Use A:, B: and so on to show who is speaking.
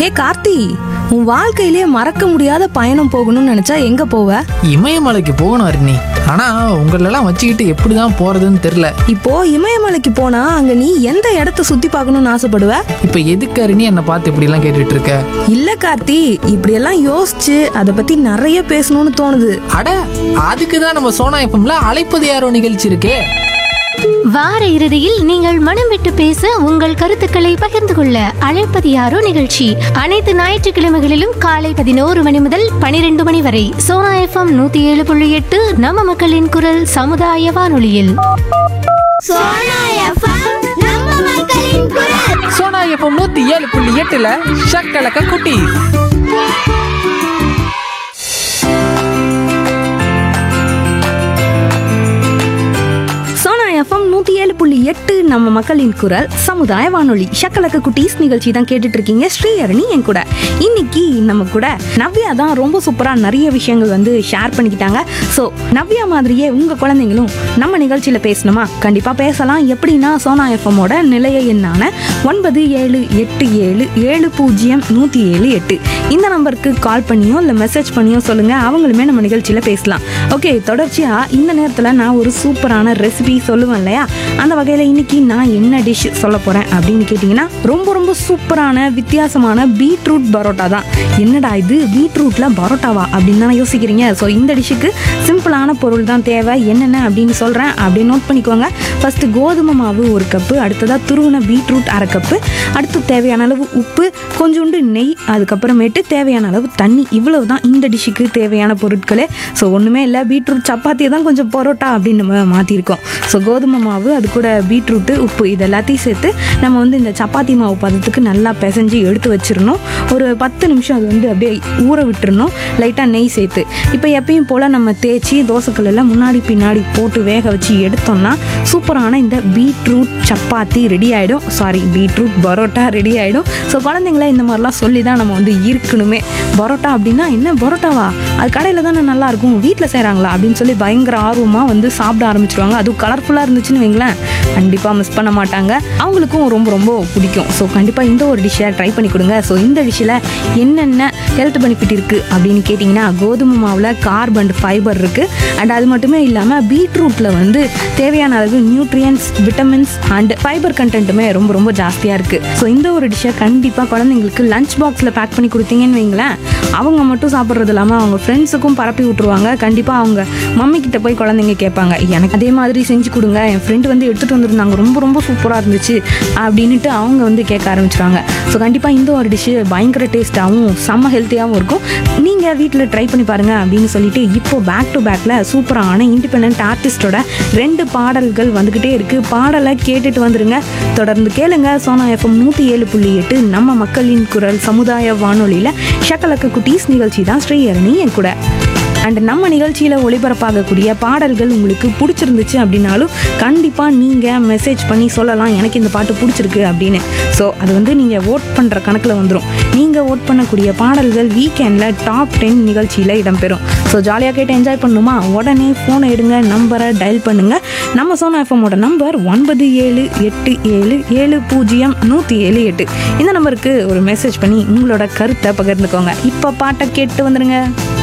A: ஹே கார்த்தி உன் வாழ்க்கையிலே மறக்க முடியாத பயணம் போகணும்னு நினைச்சா எங்க போவ
B: இமயமலைக்கு போகணும் அருணி ஆனா உங்களெல்லாம் வச்சுக்கிட்டு எப்படிதான் போறதுன்னு தெரியல
A: இப்போ இமயமலைக்கு போனா அங்க நீ எந்த இடத்த சுத்தி பார்க்கணும்னு ஆசைப்படுவ
B: இப்ப எதுக்கு அருணி என்னை பார்த்து இப்படி எல்லாம் கேட்டுட்டு இருக்க
A: இல்ல கார்த்தி இப்படியெல்லாம் யோசிச்சு அதை பத்தி நிறைய பேசணும்னு தோணுது
B: அட அதுக்கு தான் நம்ம சோனா எஃப்எம்ல அழைப்பது யாரோ நிகழ்ச்சி இருக்கே
C: வார இறுதியில் நீங்கள் மனம் விட்டு பேச உங்கள் கருத்துக்களை பகிர்ந்து கொள்ள அழைப்பது யாரோ நிகழ்ச்சி அனைத்து ஞாயிற்றுக்கிழமைகளிலும் காலை பதினோரு மணி முதல் பனிரெண்டு மணி வரை சோனா எஃப்எம் நூத்தி ஏழு புள்ளி எட்டு நம்ம மக்களின் குரல் சமுதாய வானொலியில்
D: சோனா எஃப்எம் நம்ம மக்களின் குரல்
B: சோனா எஃப்எம் நூத்தி ஏழு புள்ளி எட்டுல ஷக்கலக்க குட்டி
A: சோனா எஃப்எம் நூத்தி ஏழு புள்ளி எட்டு நம்ம மக்களின் குரல் சமுதாய வானொலி ஷக்கலக்க குட்டீஸ் நிகழ்ச்சி தான் கேட்டுட்டு இருக்கீங்க ஸ்ரீஹரணி என் கூட இன்னைக்கு நம்ம கூட நவ்யா தான் ரொம்ப சூப்பரா நிறைய விஷயங்கள் வந்து ஷேர் பண்ணிக்கிட்டாங்க ஸோ நவ்யா மாதிரியே உங்க குழந்தைங்களும் நம்ம நிகழ்ச்சியில பேசணுமா கண்டிப்பா பேசலாம் எப்படின்னா சோனா எஃப்எம்மோட நிலைய எண்ணான ஒன்பது ஏழு எட்டு ஏழு ஏழு பூஜ்ஜியம் நூத்தி ஏழு எட்டு இந்த நம்பருக்கு கால் பண்ணியோ இல்லை மெசேஜ் பண்ணியோ சொல்லுங்க அவங்களுமே நம்ம நிகழ்ச்சியில பேசலாம் ஓகே தொடர்ச்சியா இந்த நேரத்தில் நான் ஒரு சூப்பரான ரெசிபி சொல்லுவேன் இல்லையா அந்த வகையில் இன்னைக்கு நான் என்ன டிஷ் சொல்ல போறேன் அப்படின்னு கேட்டிங்கன்னா ரொம்ப ரொம்ப சூப்பரான வித்தியாசமான பீட்ரூட் பரோட்டா தான் என்னடா இது பீட்ரூட்ல பரோட்டாவா அப்படின்னு தானே யோசிக்கிறீங்க ஸோ இந்த டிஷ்ஷுக்கு சிம்பிளான பொருள் தான் தேவை என்னென்ன அப்படின்னு சொல்கிறேன் அப்படின்னு நோட் பண்ணிக்கோங்க ஃபர்ஸ்ட் கோதுமை மாவு ஒரு கப்பு அடுத்ததாக துருவின பீட்ரூட் அரை கப்பு அடுத்து தேவையான அளவு உப்பு கொஞ்சோண்டு நெய் அதுக்கப்புறமேட்டு தேவையான அளவு தண்ணி இவ்வளவு தான் இந்த டிஷ்ஷுக்கு தேவையான பொருட்களே ஸோ ஒன்றுமே இல்லை பீட்ரூட் சப்பாத்தி தான் கொஞ்சம் பரோட்டா அப்படின்னு நம்ம மாற்றிருக்கோம் ஸோ கோதுமை மாவு அது கூட பீட்ரூட்டு உப்பு இது எல்லாத்தையும் சேர்த்து நம்ம வந்து இந்த சப்பாத்தி மாவு பதத்துக்கு நல்லா பிசைஞ்சு எடுத்து வச்சிடணும் ஒரு பத்து நிமிஷம் அது வந்து அப்படியே ஊற விட்டுறணும் லைட்டாக நெய் சேர்த்து இப்போ எப்பயும் போல் நம்ம தேய்ச்சி தோசைக்கல்லில் முன்னாடி பின்னாடி போட்டு வேக வச்சு எடுத்தோம்னா சூப்பரான இந்த பீட்ரூட் சப்பாத்தி ரெடி ஆகிடும் சாரி பீட்ரூட் பரோட்டா ரெடி ஆகிடும் ஸோ குழந்தைங்கள இந்த மாதிரிலாம் சொல்லி தான் நம்ம வந்து இருக்கணுமே பரோட்டா அப்படின்னா என்ன பரோட்டாவா அது கடையில் தானே நல்லா இருக்கும் வீட்டில் செய்கிறாங்களா அப்படின்னு சொல்லி பயங்கர ஆர்வமாக வந்து சாப்பிட ஆரம்பிச்சிருவாங்க அதுவும் கலர்ஃபுல்லாக இருந்துச்சுன்னு வைங்களேன் கண்டிப்பாக மிஸ் பண்ண மாட்டாங்க அவங்களுக்கும் ரொம்ப ரொம்ப பிடிக்கும் ஸோ கண்டிப்பாக இந்த ஒரு டிஷ்ஷை ட்ரை பண்ணி கொடுங்க ஸோ இந்த டிஷ்ஷில் என்னென்ன ஹெல்த் பெனிஃபிட் இருக்குது அப்படின்னு கேட்டிங்கன்னா கோதுமை மாவில் கார்ப் அண்ட் ஃபைபர் இருக்குது அண்ட் அது மட்டுமே இல்லாமல் பீட்ரூட்டில் வந்து தேவையான அளவு நியூட்ரியன்ஸ் விட்டமின்ஸ் அண்ட் ஃபைபர் கண்டென்ட்டுமே ரொம்ப ரொம்ப ஜாஸ்தியாக இருக்குது ஸோ இந்த ஒரு டிஷ்ஷை கண்டிப்பாக குழந்தைங்களுக்கு லஞ்ச் பாக்ஸில் பேக் பண்ணி கொடுத்தீங்கன்னு வைங்களேன் அவங்க மட்டும் சாப்பிட்றது இல்லாமல் அவங்க ஃப்ரெண்ட்ஸுக்கும் பரப்பி விட்ருவாங்க கண்டிப்பாக அவங்க மம்மி கிட்ட போய் குழந்தைங்க கேட்பாங்க எனக்கு அதே மாதிரி செஞ்சு கொடுங்க என் ஃப்ரெண்டு வந்து எடுத்துகிட்டு வந்திருந்தாங்க ரொம்ப ரொம்ப சூப்பராக இருந்துச்சு அப்படின்ட்டு அவங்க வந்து கேட்க ஆரம்பிச்சிட்டாங்க ஸோ கண்டிப்பாக இந்த ஒரு டிஷ்ஷு பயங்கர டேஸ்ட்டாகவும் செம்ம ஹெல்த்தியாகவும் இருக்கும் நீங்கள் வீட்டில் ட்ரை பண்ணி பாருங்கள் அப்படின்னு சொல்லிட்டு இப்போ பேக் டு பேக்கில் சூப்பரான இண்டிபெண்ட் ஆர்டிஸ்டோட ரெண்டு பாடல்கள் வந்துக்கிட்டே இருக்குது பாடலை கேட்டுட்டு வந்துருங்க தொடர்ந்து கேளுங்க சோனா எஃப்எம் நூற்றி ஏழு புள்ளி எட்டு நம்ம மக்களின் குரல் சமுதாய வானொலியில் ஷக்கலக்க குட்டீஸ் நிகழ்ச்சி தான் ஸ்ரீஹரணி என் கூட அண்ட் நம்ம நிகழ்ச்சியில் ஒளிபரப்பாகக்கூடிய பாடல்கள் உங்களுக்கு பிடிச்சிருந்துச்சு அப்படின்னாலும் கண்டிப்பாக நீங்கள் மெசேஜ் பண்ணி சொல்லலாம் எனக்கு இந்த பாட்டு பிடிச்சிருக்கு அப்படின்னு ஸோ அது வந்து நீங்கள் ஓட் பண்ணுற கணக்கில் வந்துடும் நீங்கள் ஓட் பண்ணக்கூடிய பாடல்கள் வீக்கெண்டில் டாப் டென் நிகழ்ச்சியில் இடம்பெறும் ஸோ ஜாலியாக கேட்டு என்ஜாய் பண்ணணுமா உடனே ஃபோனை எடுங்க நம்பரை டயல் பண்ணுங்கள் நம்ம சோனா எஃப்எம்மோட நம்பர் ஒன்பது ஏழு எட்டு ஏழு ஏழு பூஜ்ஜியம் நூற்றி ஏழு எட்டு இந்த நம்பருக்கு ஒரு மெசேஜ் பண்ணி உங்களோட கருத்தை பகிர்ந்துக்கோங்க இப்போ பாட்டை கேட்டு வந்துருங்க